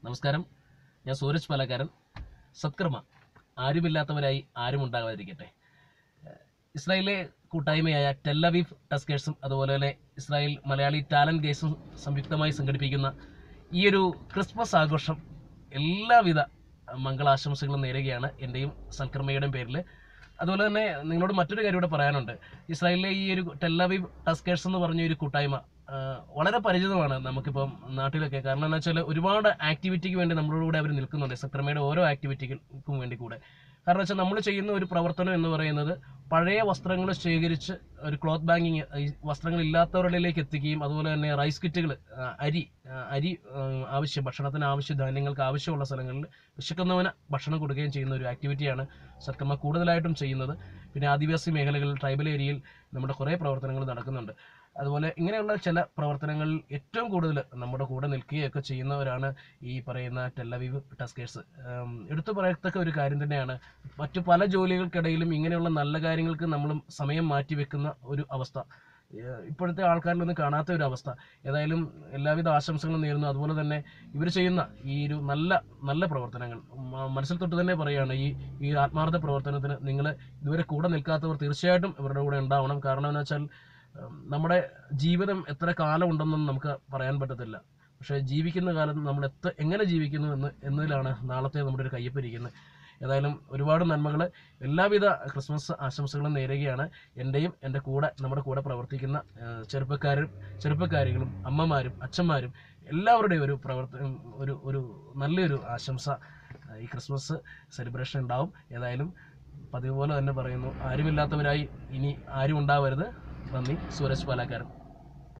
നമസ്കാരം ഞാൻ സൂരജ് പാലക്കാരൻ സത്കർമ്മ ആരുമില്ലാത്തവരായി ആരും ഉണ്ടാകാതിരിക്കട്ടെ ഏഹ് ഇസ്രായേലിലെ കൂട്ടായ്മയായ ടെല്ലവീഫ് ടസ്കേഴ്സും അതുപോലെ തന്നെ ഇസ്രായേൽ മലയാളി ടാലന്റ് ഗേസും സംയുക്തമായി സംഘടിപ്പിക്കുന്ന ഈ ഒരു ക്രിസ്മസ് ആഘോഷം എല്ലാവിധ മംഗളാശംസകളും നേരുകയാണ് എൻ്റെയും സൽക്കർമ്മയുടെയും പേരിൽ അതുപോലെ തന്നെ നിങ്ങളോട് മറ്റൊരു കാര്യം കൂടെ പറയാനുണ്ട് ഇസ്രായേലിലെ ഈ ഒരു ടെല്ലവീവ് ടസ്കേഴ്സ് എന്ന് പറഞ്ഞ ഒരു കൂട്ടായ്മ ആ, വളരെ പരിചിതമാണ് നമുക്കിപ്പം നാട്ടിലൊക്കെ കാരണം എന്താ വെച്ചാൽ ഒരുപാട് ആക്ടിവിറ്റിക്ക് വേണ്ടി നമ്മളോട് കൂടെ അവർ നിൽക്കുന്നുണ്ട് സക്രമയുടെ ഓരോ ആക്ടിവിറ്റികൾക്കും വേണ്ടി കൂടെ കാരണം വെച്ചാൽ നമ്മൾ ചെയ്യുന്ന ഒരു പ്രവർത്തനം എന്ന് പറയുന്നത് പഴയ വസ്ത്രങ്ങൾ ശേഖരിച്ച് ഒരു ക്ലോത്ത് ബാങ്കിങ് ഈ വസ്ത്രങ്ങൾ ഇല്ലാത്തവരിലേക്ക് എത്തിക്കുകയും അതുപോലെ തന്നെ റൈസ് കിറ്റുകൾ അരി ആ, അരി ആ, ആവശ്യം ഭക്ഷണത്തിന് ആവശ്യ ധാന്യങ്ങൾക്ക് ആവശ്യമുള്ള സ്ഥലങ്ങളിൽ വിശക്കുന്നവന് ഭക്ഷണം കൊടുക്കുകയും ചെയ്യുന്ന ഒരു ആക്ടിവിറ്റിയാണ് സത്കമ്മ കൂടുതലായിട്ടും ചെയ്യുന്നത് പിന്നെ ആദിവാസി മേഖലകളിൽ ട്രൈബൽ ഏരിയയിൽ നമ്മുടെ കുറേ പ്രവർത്തനങ്ങൾ നടക്കുന്നുണ്ട് അതുപോലെ ഇങ്ങനെയുള്ള ചില പ്രവർത്തനങ്ങളിൽ ഏറ്റവും കൂടുതൽ നമ്മുടെ കൂടെ നിൽക്കുകയൊക്കെ ചെയ്യുന്നവരാണ് ഈ പറയുന്ന ടെല്ലവീവ് ടസ്കേഴ്സ് എടുത്തു പറയത്തക്ക ഒരു കാര്യം തന്നെയാണ് മറ്റു പല ജോലികൾക്കിടയിലും ഇങ്ങനെയുള്ള നല്ല കാര്യങ്ങൾക്ക് നമ്മളും സമയം മാറ്റി വെക്കുന്ന ഒരു അവസ്ഥ ഏഹ് ഇപ്പോഴത്തെ ആൾക്കാരിലൊന്നും കാണാത്ത ഒരു അവസ്ഥ ഏതായാലും എല്ലാവിധ ആശംസകളും നേരുന്നു അതുപോലെ തന്നെ ഇവർ ചെയ്യുന്ന ഈ ഒരു നല്ല നല്ല പ്രവർത്തനങ്ങൾ മ- മനസ്സിൽ തൊട്ട് തന്നെ പറയുകയാണ് ഈ ഈ ആത്മാർത്ഥ പ്രവർത്തനത്തിന് നിങ്ങൾ ഇതുവരെ കൂടെ നിൽക്കാത്തവർ തീർച്ചയായിട്ടും ഇവരുടെ കൂടെ ഉണ്ടാവണം കാരണം എന്ന് വെച്ചാൽ ഉം, നമ്മുടെ ജീവിതം എത്ര കാലം ഉണ്ടെന്നൊന്നും നമുക്ക് പറയാൻ പറ്റത്തില്ല പക്ഷേ ജീവിക്കുന്ന കാലം നമ്മൾ എത്ര എങ്ങനെ ജീവിക്കുന്നു എന്ന് എന്നതിലാണ് നാളത്തെ നമ്മുടെ ഒരു കയ്യൊപ്പിരിക്കുന്നത് ഏതായാലും ഒരുപാട് നന്മകൾ എല്ലാവിധ ക്രിസ്മസ് ആശംസകളും നേരുകയാണ് എൻ്റെയും എൻ്റെ കൂടെ നമ്മുടെ കൂടെ പ്രവർത്തിക്കുന്ന ആ, ചെറുപ്പക്കാരും ചെറുപ്പക്കാരികളും അമ്മമാരും അച്ഛന്മാരും എല്ലാവരുടെയും ഒരു പ്രവർത്തനം ഒരു ഒരു നല്ലൊരു ആശംസ ആ, ഈ ക്രിസ്മസ് സെലിബ്രേഷൻ ഉണ്ടാവും ഏതായാലും പതിവ് പോലെ തന്നെ പറയുന്നു ആരുമില്ലാത്തവരായി ഇനി ആരും ഉണ്ടാവരുത് നന്ദി സൂരജ് പാലാക്കാരൻ